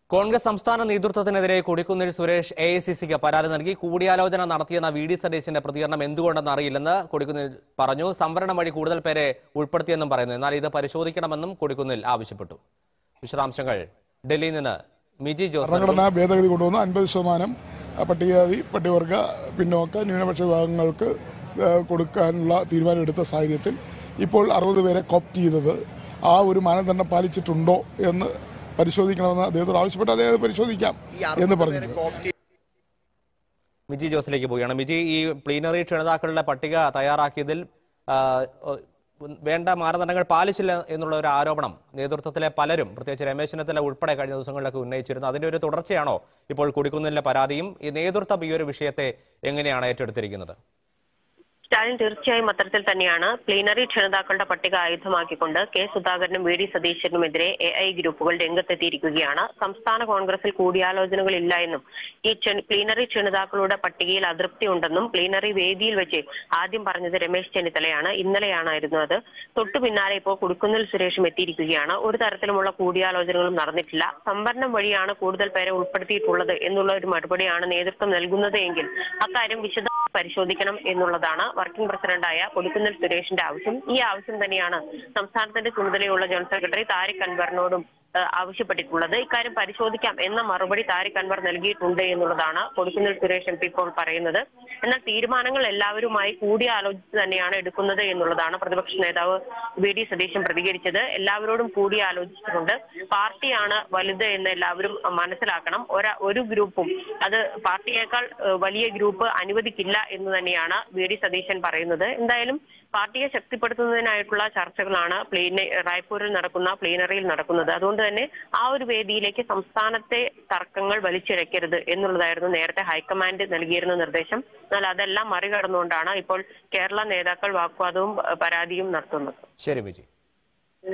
കോൺഗ്രസ് സംസ്ഥാന നേതൃത്വത്തിനെതിരെ Kodikunnil Suresh A I C സിക്ക് പരാതി നൽകി കൂടിയാലോചന നടത്തിയെന്ന വി ഡി സതീശിന്റെ പ്രതികരണം എന്തുകൊണ്ടെന്ന് അറിയില്ലെന്ന് കൊടിക്കുന്നിൽ പറഞ്ഞു സംവരണം വഴി കൂടുതൽ പേരെ ഉൾപ്പെടുത്തിയെന്നും പറയുന്നു എന്നാൽ ഇത് പരിശോധിക്കണമെന്നും കൊടിക്കുന്നിൽ ആവശ്യപ്പെട്ടു വിശദാംശങ്ങൾ ഡൽഹിയിൽ നിന്ന് മിജി ജോസ് നൽകും. ഭരണഘടനാ ഭേദഗതി കൊണ്ടുവന്ന് അൻപത് ശതമാനം ആ, പട്ടികജാതി പട്ടികവർഗ പിന്നോക്ക ന്യൂനപക്ഷ വിഭാഗങ്ങൾക്ക് ആ, കൊടുക്കാനുള്ള തീരുമാനം എടുത്ത സാഹചര്യത്തിൽ ഇപ്പോൾ അറുപത് പേരെ കോപ്റ്റ് ചെയ്തത് ആ ഒരു മാനദണ്ഡം പാലിച്ചിട്ടുണ്ടോ എന്ന് പരിശോധിക്കണമെന്ന് അദ്ദേഹത്തോട് ആവശ്യപ്പെട്ട് അദ്ദേഹം പരിശോധിക്കാം എന്ന് പറഞ്ഞു മിജി ജോസിലേക്ക് പോവുകയാണ് മിജി ഈ പ്ലീനറി ക്ഷണിതാക്കളുടെ പട്ടിക തയ്യാറാക്കിയതിൽ ആ, ഒ, വേണ്ട മാനദണ്ഡങ്ങൾ പാലിച്ചില്ല എന്നുള്ള ഒരു ആരോപണം നേതൃത്വത്തിലെ പലരും പ്രത്യേകിച്ച് രമേശ് ചെന്നിത്തല ഉൾപ്പെടെ കഴിഞ്ഞ ദിവസങ്ങളിലൊക്കെ ഉന്നയിച്ചിരുന്നു അതിന്റെ ഒരു തുടർച്ചയാണോ ഇപ്പോൾ കുടിക്കുന്നിലെ പരാതിയും ഈ നേതൃത്വം ഈ ഒരു വിഷയത്തെ എങ്ങനെയാണ് ഏറ്റെടുത്തിരിക്കുന്നത് സ്റ്റാലിൻ തീർച്ചയായും അത്തരത്തിൽ തന്നെയാണ് പ്ലീനറി ക്ഷണിതാക്കളുടെ പട്ടിക ആയുധമാക്കിക്കൊണ്ട് കെ സുധാകരനും വി ഡി സതീശനുമെതിരെ എ ഐ ഗ്രൂപ്പുകൾ രംഗത്തെത്തിയിരിക്കുകയാണ് സംസ്ഥാന കോൺഗ്രസിൽ കൂടിയാലോചനകളില്ല എന്നും ഈ ക്ഷണി- പ്ലീനറി ക്ഷണിതാക്കളുടെ പട്ടികയിൽ അതൃപ്തി ഉണ്ടെന്നും പ്ലീനറി വേദിയിൽ വെച്ച് ആദ്യം പറഞ്ഞത് രമേശ് ചെന്നിത്തലയാണ് ഇന്നലെയാണായിരുന്നു അത് തൊട്ടു പിന്നാലെ ഇപ്പോൾ കുടുക്കുന്നിൽ സുരേഷും എത്തിയിരിക്കുകയാണ് ഒരു തരത്തിലുമുള്ള കൂടിയാലോചനകളും നടന്നിട്ടില്ല സംവരണം വഴിയാണ് കൂടുതൽ പേരെ ഉൾപ്പെടുത്തിയിട്ടുള്ളത് എന്നുള്ള ഒരു മറുപടിയാണ് നേതൃത്വം നൽകുന്നത് എങ്കിൽ അക്കാര്യം വിശദ പരിശോധിക്കണം എന്നുള്ളതാണ് വർക്കിംഗ് പ്രസിഡന്റായ കൊടിക്കുന്നിൽ സുരേഷിന്റെ ആവശ്യം ഈ ആവശ്യം തന്നെയാണ് സംസ്ഥാനത്തിന്റെ ചുമതലയുള്ള ജനറൽ സെക്രട്ടറി താരിഖ് അൻവറിനോടും ഏഹ്, ആവശ്യപ്പെട്ടിട്ടുള്ളത് ഇക്കാര്യം പരിശോധിക്കാം എന്ന മറുപടി താരിഖ് അൻവർ നൽകിയിട്ടുണ്ട് എന്നുള്ളതാണ് കൊടിക്കുന്നിൽ സുരേഷ് എം പി ഇപ്പോൾ പറയുന്നത് എന്നാൽ തീരുമാനങ്ങൾ എല്ലാവരുമായി കൂടിയാലോചിച്ച് തന്നെയാണ് എടുക്കുന്നത് എന്നുള്ളതാണ് പ്രതിപക്ഷ നേതാവ് വി ഡി സതീശൻ പ്രതികരിച്ചത് എല്ലാവരോടും കൂടിയാലോചിച്ചിട്ടുണ്ട് പാർട്ടിയാണ് വലുത് എന്ന് എല്ലാവരും മനസ്സിലാക്കണം ഒര ഒരു ഗ്രൂപ്പും അത് പാർട്ടിയേക്കാൾ ഏഹ്, വലിയ ഗ്രൂപ്പ് അനുവദിക്കില്ല എന്ന് തന്നെയാണ് വി ഡി സതീശൻ പറയുന്നത് എന്തായാലും പാർട്ടിയെ ശക്തിപ്പെടുത്തുന്നതിനായിട്ടുള്ള ചർച്ചകളാണ് പ്ലീന റായ്പൂരിൽ നടക്കുന്ന പ്ലീനറിയിൽ നടക്കുന്നത് അതുകൊണ്ട് തന്നെ ആ ഒരു വേദിയിലേക്ക് സംസ്ഥാനത്തെ തർക്കങ്ങൾ വലിച്ചിഴക്കരുത് എന്നുള്ളതായിരുന്നു നേരത്തെ ഹൈക്കമാൻഡ് നൽകിയിരുന്ന നിർദ്ദേശം എന്നാൽ അതെല്ലാം മറികടന്നുകൊണ്ടാണ് ഇപ്പോൾ കേരള നേതാക്കൾ വാഗ്വാദവും ഏഹ്, പരാതിയും നടത്തുന്നത് ശരി വിജി